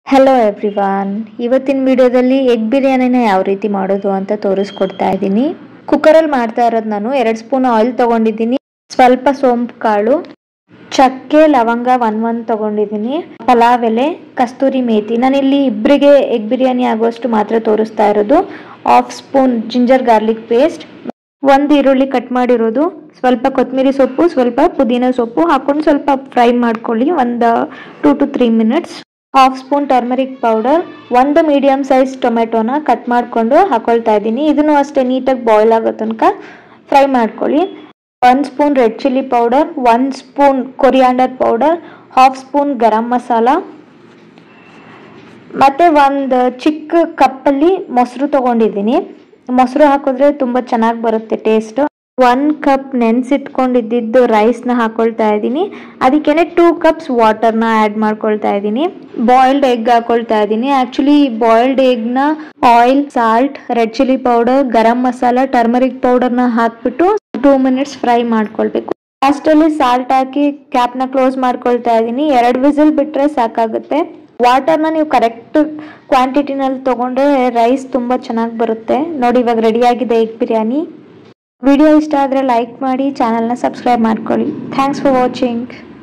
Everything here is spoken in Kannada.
ಹಲೋ ಎವ್ರಿವಾನ್ ಇವತ್ತಿನ ವಿಡಿಯೋದಲ್ಲಿ ಎಗ್ ಬಿರಿಯಾನಿನ ಯಾವ ರೀತಿ ಮಾಡೋದು ಅಂತ ತೋರಿಸ್ಕೊಡ್ತಾ ಇದ್ದೀನಿ ಕುಕ್ಕರಲ್ಲಿ ಮಾಡ್ತಾ ಇರೋದು ನಾನು ಎರಡು ಸ್ಪೂನ್ ಆಯಿಲ್ ತಗೊಂಡಿದ್ದೀನಿ ಸ್ವಲ್ಪ ಸೋಂಪು ಕಾಳು ಚಕ್ಕೆ ಲವಂಗ ಒನ್ ಒನ್ ತಗೊಂಡಿದ್ದೀನಿ ಪಲಾವ್ ಎಲೆ ಕಸ್ತೂರಿ ಮೇಥಿ ನಾನಿಲ್ಲಿ ಇಬ್ಬರಿಗೆ ಎಗ್ ಬಿರಿಯಾನಿ ಆಗುವಷ್ಟು ಮಾತ್ರ ತೋರಿಸ್ತಾ ಇರೋದು half spoon ginger garlic paste ಒಂದು ಈರುಳ್ಳಿ ಕಟ್ ಮಾಡಿರೋದು ಸ್ವಲ್ಪ ಕೊತ್ತಂಬರಿ ಸೊಪ್ಪು ಸ್ವಲ್ಪ ಪುದೀನ ಸೊಪ್ಪು ಹಾಕೊಂಡು ಸ್ವಲ್ಪ ಫ್ರೈ ಮಾಡ್ಕೊಳ್ಳಿ ಒಂದು two to three minutes half spoon turmeric powder ಒಂದು ಮೀಡಿಯಂ ಸೈಜ್ ಟೊಮೆಟೊನ ಕಟ್ ಮಾಡಿಕೊಂಡು ಹಾಕೊಳ್ತಾ ಇದ್ದೀನಿ ಇದನ್ನು ಅಷ್ಟೇ ನೀಟಾಗಿ ಬಾಯ್ಲ್ ಆಗೋ ತನಕ ಫ್ರೈ ಮಾಡ್ಕೊಳ್ಳಿ ಒಂದು ಸ್ಪೂನ್ ರೆಡ್ ಚಿಲ್ಲಿ ಪೌಡರ್ ಒಂದು spoon coriander powder half spoon garam masala ಮತ್ತು ಒಂದು ಚಿಕ್ಕ ಕಪ್ಪಲ್ಲಿ ಮೊಸರು ತೊಗೊಂಡಿದ್ದೀನಿ ಮೊಸರು ಹಾಕಿದ್ರೆ ತುಂಬ ಚೆನ್ನಾಗಿ ಬರುತ್ತೆ ಟೇಸ್ಟ್ ಒನ್ ಕಪ್ ನೆನೆಸಿಟ್ಕೊಂಡಿದ್ದು ರೈಸ್ನ ಹಾಕೊಳ್ತಾ ಇದ್ದೀನಿ ಅದಕ್ಕೇನೆ ಟೂ ಕಪ್ಸ್ ವಾಟರ್ನ ಆ್ಯಡ್ ಮಾಡ್ಕೊಳ್ತಾ ಇದ್ದೀನಿ ಬಾಯ್ಲ್ಡ್ ಎಗ್ ಹಾಕೊಳ್ತಾ ಇದ್ದೀನಿ ಆ್ಯಕ್ಚುಲಿ ಬಾಯ್ಲ್ಡ್ ಎಗ್ನ oil salt red chilli powder garam masala turmeric ಪೌಡರ್ನ ಹಾಕ್ಬಿಟ್ಟು ಟೂ ಮಿನಿಟ್ಸ್ ಫ್ರೈ ಮಾಡ್ಕೊಳ್ಬೇಕು ಲಾಸ್ಟಲ್ಲಿ ಸಾಲ್ಟ್ ಹಾಕಿ ಕ್ಯಾಪ್ನ ಕ್ಲೋಸ್ ಮಾಡ್ಕೊಳ್ತಾ ಇದ್ದೀನಿ ಎರಡು ವಿಸಿಲ್ ಬಿಟ್ಟರೆ ಸಾಕಾಗುತ್ತೆ ವಾಟರ್ನ ನೀವು ಕರೆಕ್ಟ್ ಕ್ವಾಂಟಿಟಿನಲ್ಲಿ ತೊಗೊಂಡ್ರೆ ರೈಸ್ ತುಂಬ ಚೆನ್ನಾಗಿ ಬರುತ್ತೆ ನೋಡಿ ಇವಾಗ ರೆಡಿಯಾಗಿದೆ ಎಗ್ ಬಿರಿಯಾನಿ ವಿಡಿಯೋ ಇಷ್ಟ ಆದರೆ ಲೈಕ್ ಮಾಡಿ ಚಾನಲ್ನ ಸಬ್ಸ್ಕ್ರೈಬ್ ಮಾಡ್ಕೊಳ್ಳಿ ಥ್ಯಾಂಕ್ಸ್ ಫಾರ್ ವಾಚಿಂಗ್